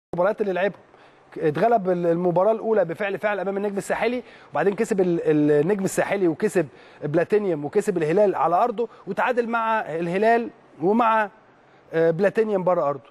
المباريات اللي لعبهم اتغلب المباراه الاولى بفعل فعل امام النجم الساحلي وبعدين كسب ال- النجم الساحلي وكسب بلاتينيوم وكسب الهلال على ارضه وتعادل مع الهلال ومع آه، بلاتينيوم بره ارضه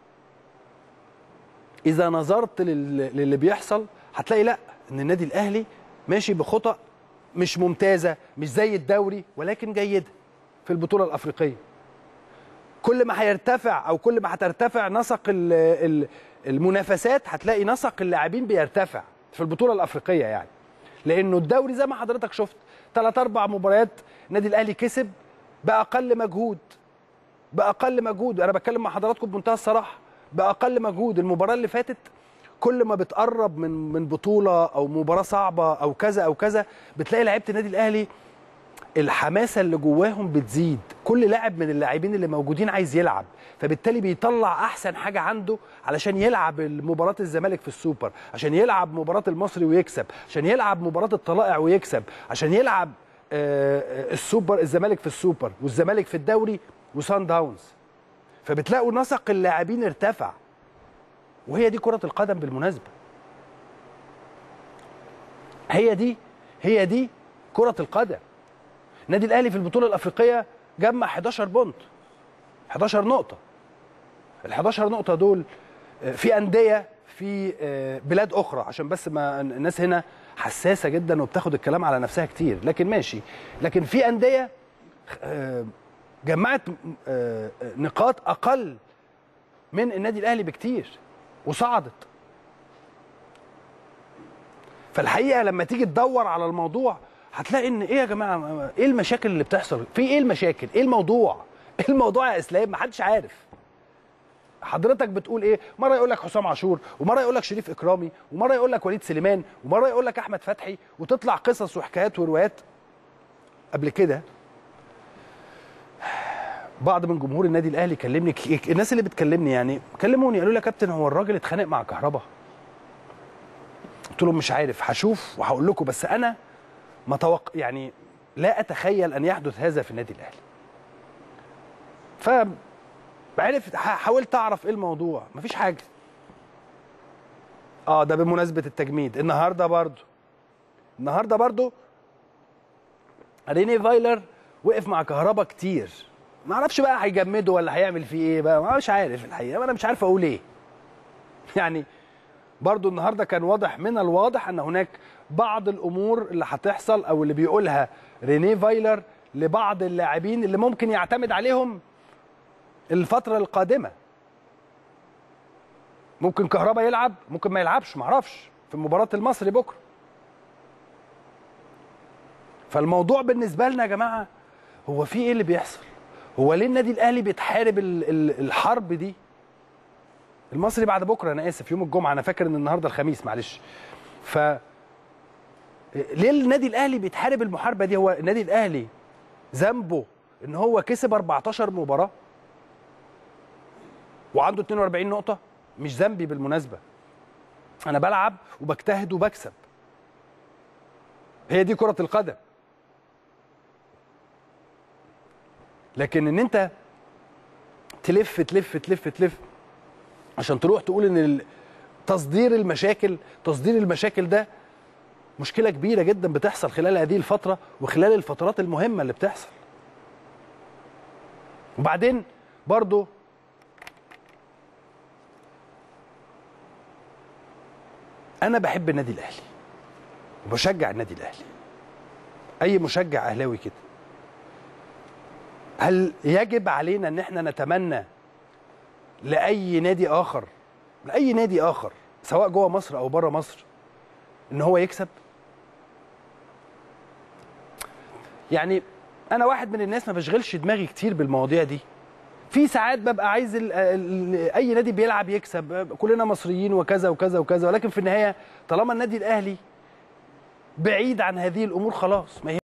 اذا نظرت لل- للي بيحصل هتلاقي لا ان النادي الاهلي ماشي بخطى مش ممتازه مش زي الدوري ولكن جيده في البطوله الافريقيه كل ما هيرتفع او كل ما هترتفع نسق ال- ال- المنافسات هتلاقي نسق اللاعبين بيرتفع في البطوله الافريقيه يعني لانه الدوري زي ما حضرتك شفت ثلاث اربع مباريات النادي الاهلي كسب باقل مجهود باقل مجهود انا بتكلم مع حضراتكم بمنتهى الصراحه باقل مجهود المباراه اللي فاتت كل ما بتقرب من من بطوله او مباراه صعبه او كذا او كذا بتلاقي لعيبه النادي الاهلي الحماسه اللي جواهم بتزيد كل لاعب من اللاعبين اللي موجودين عايز يلعب فبالتالي بيطلع احسن حاجه عنده علشان يلعب مباراه الزمالك في السوبر عشان يلعب مباراه المصري ويكسب عشان يلعب مباراه الطلائع ويكسب عشان يلعب آه، آه، السوبر الزمالك في السوبر والزمالك في الدوري وسان داونز فبتلاقوا نسق اللاعبين ارتفع وهي دي كره القدم بالمناسبه هي دي هي دي كره القدم النادي الاهلي في البطوله الافريقيه جمع 11 بونت 11 نقطه ال 11 نقطه دول آه، في انديه في آه، بلاد اخرى عشان بس ما الناس هنا حساسه جدا وبتاخد الكلام على نفسها كتير لكن ماشي لكن في انديه آه، جمعت آه، آه، نقاط اقل من النادي الاهلي بكتير وصعدت فالحقيقه لما تيجي تدور على الموضوع هتلاقي ان ايه يا جماعه ايه المشاكل اللي بتحصل في ايه المشاكل ايه الموضوع ايه الموضوع يا اسلام محدش عارف حضرتك بتقول ايه مره يقول لك حسام عاشور ومره يقول لك شريف اكرامي ومره يقول لك وليد سليمان ومره يقول لك احمد فتحي وتطلع قصص وحكايات وروايات قبل كده بعض من جمهور النادي الاهلي كلمني ك- الناس اللي بتكلمني يعني كلموني قالوا لي يا كابتن هو الراجل اتخانق مع كهربا قلت لهم مش عارف هشوف وهقول لكم بس انا ما توق... يعني لا اتخيل ان يحدث هذا في النادي الاهلي ف عرفت ح- حاولت اعرف ايه الموضوع مفيش حاجه اه ده بمناسبه التجميد النهارده برضو النهارده برضو ريني فايلر وقف مع كهربا كتير ما اعرفش بقى هيجمده ولا هيعمل فيه ايه بقى ما مش عارف الحقيقه انا مش عارف اقول ايه يعني برضو النهارده كان واضح من الواضح ان هناك بعض الامور اللي هتحصل او اللي بيقولها ريني فايلر لبعض اللاعبين اللي ممكن يعتمد عليهم الفتره القادمه ممكن كهربا يلعب ممكن ما يلعبش معرفش في مباراه المصري بكره فالموضوع بالنسبه لنا يا جماعه هو في ايه اللي بيحصل هو ليه النادي الاهلي بيتحارب ال- ال- الحرب دي المصري بعد بكره انا اسف يوم الجمعه انا فاكر ان النهارده الخميس معلش ف ليه النادي الاهلي بيتحارب المحاربه دي هو النادي الاهلي ذنبه ان هو كسب 14 مباراه وعنده 42 نقطه مش ذنبي بالمناسبه انا بلعب وبجتهد وبكسب هي دي كره القدم لكن ان انت تلف تلف تلف تلف عشان تروح تقول ان ال- تصدير المشاكل تصدير المشاكل ده مشكله كبيره جدا بتحصل خلال هذه الفتره وخلال الفترات المهمه اللي بتحصل وبعدين برضو انا بحب النادي الاهلي وبشجع النادي الاهلي اي مشجع اهلاوي كده هل يجب علينا ان احنا نتمنى لاي نادي اخر لاي نادي اخر سواء جوه مصر او بره مصر ان هو يكسب يعني انا واحد من الناس ما بشغلش دماغي كتير بالمواضيع دي في ساعات ببقى عايز ال ال اي نادي بيلعب يكسب كلنا مصريين وكذا وكذا وكذا ولكن في النهايه طالما النادي الاهلي بعيد عن هذه الامور خلاص ما